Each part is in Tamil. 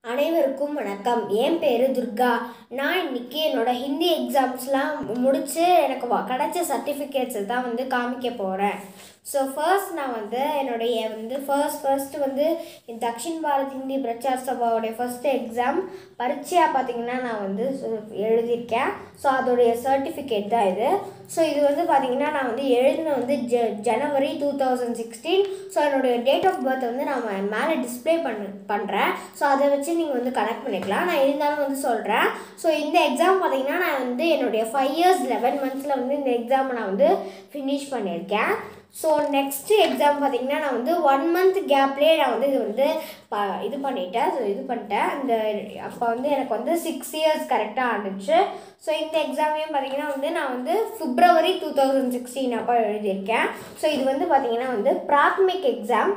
அனைவருக்கும் வணக்கம் என் பேர் துர்கா நான் இன்னைக்கு என்னோட ஹிந்தி எக்ஸாம்ஸ்லாம் முடித்து எனக்கு வ- கிடைச்ச சர்டிஃபிகேட்ஸை தான் வந்து காமிக்க போகிறேன் ஸோ ஃபர்ஸ்ட் நான் வந்து என்னுடைய வந்து ஃபர்ஸ்ட் ஃபர்ஸ்ட் வந்து தக்ஷின் பாரத் ஹிந்தி பிரச்சார் சபாவுடைய ஃபர்ஸ்ட் எக்ஸாம் பரீட்சையாக பார்த்தீங்கன்னா நான் வந்து சு- எழுதியிருக்கேன் ஸோ அதோடைய சர்டிஃபிகேட் தான் இது ஸோ இது வந்து பார்த்தீங்கன்னா நான் வந்து எழுதின வந்து ஜ January two thousand sixteen so என்னுடைய டேட் ஆஃப் பர்த் வந்து நான் மே- மேலே டிஸ்ப்ளே பண்ண பண்ணுறேன் ஸோ அதை வச்சு நீங்கள் வந்து கனெக்ட் பண்ணிக்கலாம் நான் இருந்தாலும் வந்து சொல்கிறேன் ஸோ இந்த எக்ஸாம் பார்த்தீங்கன்னா நான் வந்து என்னுடைய ஃபைவ் இயர்ஸ் லெவன் மந்த்ஸில் வந்து இந்த எக்ஸாமை நான் வந்து ஃபினிஷ் பண்ணியிருக்கேன் ஸோ நெக்ஸ்ட்டு எக்ஸாம் பார்த்தீங்கன்னா நான் வந்து ஒன் மந்த் கேப்லேயே நான் வந்து இது வந்து ப இது பண்ணிட்டேன் ஸோ இது பண்ணிட்டேன் அந்த அப்போ வந்து எனக்கு வந்து சிக்ஸ் இயர்ஸ் கரெக்டாக ஆண்டுச்சு ஸோ இந்த எக்ஸாமையும் பார்த்தீங்கன்னா வந்து நான் வந்து பிப்ரவரி டூ தௌசண்ட் சிக்ஸ்டீன் அப்போ எழுதியிருக்கேன் ஸோ இது வந்து பார்த்தீங்கன்னா வந்து பிராத்மிக் எக்ஸாம்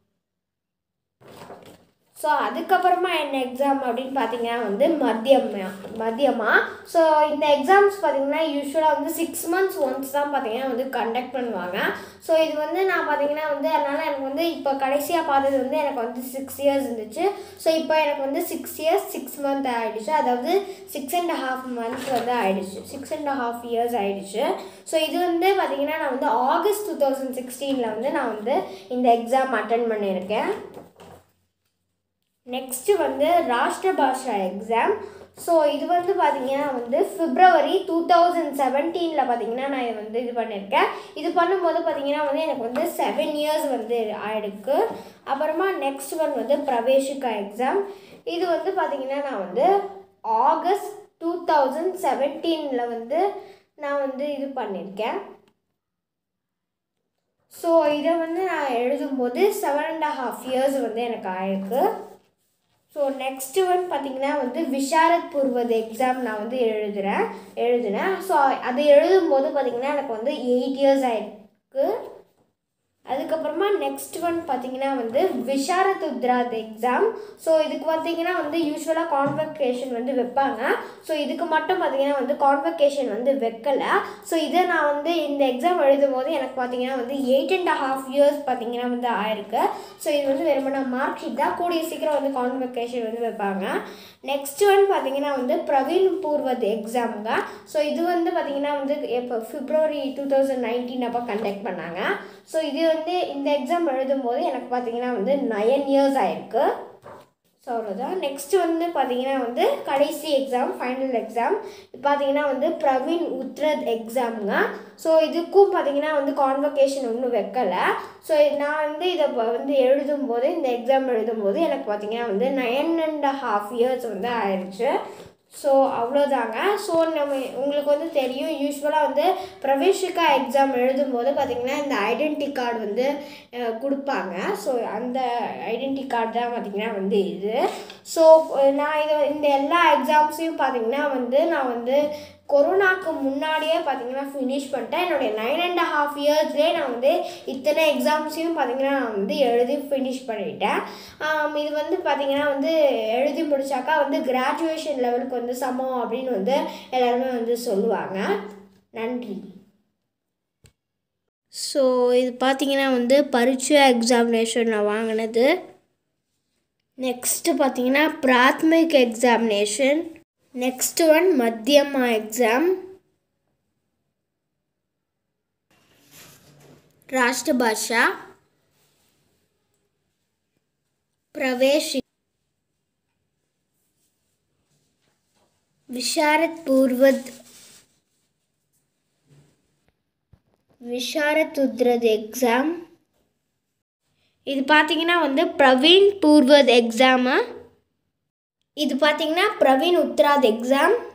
ஸோ அதுக்கப்புறமா என்ன எக்ஸாம் அப்படின்னு பார்த்தீங்கன்னா வந்து மத்தியமா மத்தியமா ஸோ இந்த எக்ஸாம்ஸ் பார்த்தீங்கன்னா யூஸ்வலாக வந்து சிக்ஸ் மந்த்ஸ் ஒன்ஸ் தான் பார்த்தீங்கன்னா வந்து கண்டக்ட் பண்ணுவாங்க ஸோ இது வந்து நான் பார்த்தீங்கன்னா வந்து அதனால் எனக்கு வந்து இப்போ கடைசியாக பார்த்தது வந்து எனக்கு வந்து சிக்ஸ் இயர்ஸ் இருந்துச்சு ஸோ இப்போ எனக்கு வந்து சிக்ஸ் இயர்ஸ் சிக்ஸ் மந்த் ஆயிடுச்சு அதாவது சிக்ஸ் அண்ட் ஹாஃப் மந்த் வந்து ஆயிடுச்சு சிக்ஸ் அண்ட் ஹாஃப் இயர்ஸ் ஆயிடுச்சு ஸோ இது வந்து பார்த்தீங்கன்னா நான் வந்து ஆகஸ்ட் டூ தௌசண்ட் சிக்ஸ்டீனில் வந்து நான் வந்து இந்த எக்ஸாம் அட்டன் பண்ணியிருக்கேன் நெக்ஸ்ட்டு வந்து ராஷ்டிர பாஷா எக்ஸாம் ஸோ இது வந்து பார்த்தீங்கன்னா வந்து பிப்ரவரி டூ தௌசண்ட் செவன்டீனில் பார்த்தீங்கன்னா நான் இது வந்து இது பண்ணியிருக்கேன் இது பண்ணும்போது பார்த்தீங்கன்னா வந்து எனக்கு வந்து செவன் இயர்ஸ் வந்து ஆயிடுக்கு அப்புறமா நெக்ஸ்ட் ஒன் வந்து பிரவேஷிகா எக்ஸாம் இது வந்து பார்த்தீங்கன்னா நான் வந்து ஆகஸ்ட் டூ தௌசண்ட் செவன்டீனில் வந்து நான் வந்து இது பண்ணியிருக்கேன் ஸோ இதை வந்து நான் எழுதும்போது செவன் அண்ட் ஹாஃப் இயர்ஸ் வந்து எனக்கு ஆயிருக்கு ஸோ நெக்ஸ்ட் ஒன் பார்த்தீங்கன்னா வந்து விஷாரத் பூர்வத எக்ஸாம் நான் வந்து எழுதுகிறேன் எழுதினேன் ஸோ அதை எழுதும்போது பார்த்தீங்கன்னா எனக்கு வந்து எயிட் இயர்ஸ் ஆயிருக்கு அதுக்கப்புறமா நெக்ஸ்ட் ஒன் பார்த்தீங்கன்னா வந்து விஷாரத் உத்ராத் எக்ஸாம் ஸோ இதுக்கு பார்த்தீங்கன்னா வந்து யூஸ்வலாக கான்வெகேஷன் வந்து வைப்பாங்க ஸோ இதுக்கு மட்டும் பார்த்தீங்கன்னா வந்து கான்வெகேஷன் வந்து வைக்கல ஸோ இதை நான் வந்து இந்த எக்ஸாம் எழுதும் போது எனக்கு பார்த்தீங்கன்னா வந்து எயிட் அண்ட் ஹாஃப் இயர்ஸ் பார்த்தீங்கன்னா வந்து ஆயிருக்கு ஸோ இது வந்து வெறுமனா மார்க் ஷீட் தான் கூடிய சீக்கிரம் வந்து கான்வெகேஷன் வந்து வைப்பாங்க நெக்ஸ்ட் ஒன் பார்த்தீங்கன்னா வந்து பிரவீன் பூர்வத் எக்ஸாமுங்க ஸோ இது வந்து பார்த்தீங்கன்னா வந்து எப்போ பிப்ரவரி டூ தௌசண்ட் நைன்டீன் அப்போ கண்டக்ட் பண்ணாங்க ஸோ இது வந்து இந்த எக்ஸாம் எழுதும்போது எனக்கு பார்த்தீங்கன்னா வந்து நயன் இயர்ஸ் ஆயிருக்கு ஸோ அவ்வளோதான் நெக்ஸ்ட் வந்து பார்த்தீங்கன்னா வந்து கடைசி எக்ஸாம் ஃபைனல் எக்ஸாம் பார்த்தீங்கன்னா வந்து பிரவீன் உத்ரத் எக்ஸாமுங்க ஸோ இதுக்கும் பார்த்தீங்கன்னா வந்து கான்வொகேஷன் ஒன்றும் வைக்கல ஸோ நான் வந்து இதை ப- வந்து எழுதும்போது இந்த எக்ஸாம் எழுதும்போது எனக்கு பார்த்தீங்கன்னா வந்து நயன் அண்ட் ஹாஃப் இயர்ஸ் வந்து ஆயிடுச்சு ஸோ அவ்வளோதாங்க ஸோ நம்ம உங்களுக்கு வந்து தெரியும் யூஸ்வலாக வந்து பிரவேஷிகா எக்ஸாம் எழுதும்போது பார்த்திங்கன்னா இந்த ஐடென்டி கார்டு வந்து அஹ், கொடுப்பாங்க ஸோ அந்த ஐடென்டி கார்டு தான் பார்த்திங்கன்னா வந்து இது ஸோ நான் இதை இந்த எல்லா எக்ஸாம்ஸையும் பார்த்திங்கன்னா வந்து நான் வந்து கொரோனாக்கு முன்னாடியே பார்த்தீங்கன்னா ஃபினிஷ் பண்ணிட்டேன் என்னுடைய நைன் அண்ட் ஹாஃப் இயர்ஸ்லேயே நான் வந்து இத்தனை எக்ஸாம்ஸையும் பார்த்தீங்கன்னா நான் வந்து எழுதி ஃபினிஷ் பண்ணிட்டேன் ஆம், இது வந்து பார்த்தீங்கன்னா வந்து எழுதி முடிச்சாக்கா வந்து கிராஜுவேஷன் லெவலுக்கு வந்து சமம் அப்படின்னு வந்து எல்லாருமே வந்து சொல்லுவாங்க நன்றி ஸோ இது பார்த்தீங்கன்னா வந்து பரீட்சை எக்ஸாமினேஷன் நான் வாங்கினது நெக்ஸ்ட்டு பார்த்தீங்கன்னா Prathmik examination next one Madhyama exam Rashtra Bhasha Pravesh Visharad Poorvardh Visharad Uttarardh exam இது பார்த்தீங்கன்னா வந்து பிரவீன் பூர்வத் எக்ஸாமு இது பார்த்தீங்கன்னா பிரவீன் உத்ராத் எக்ஸாம்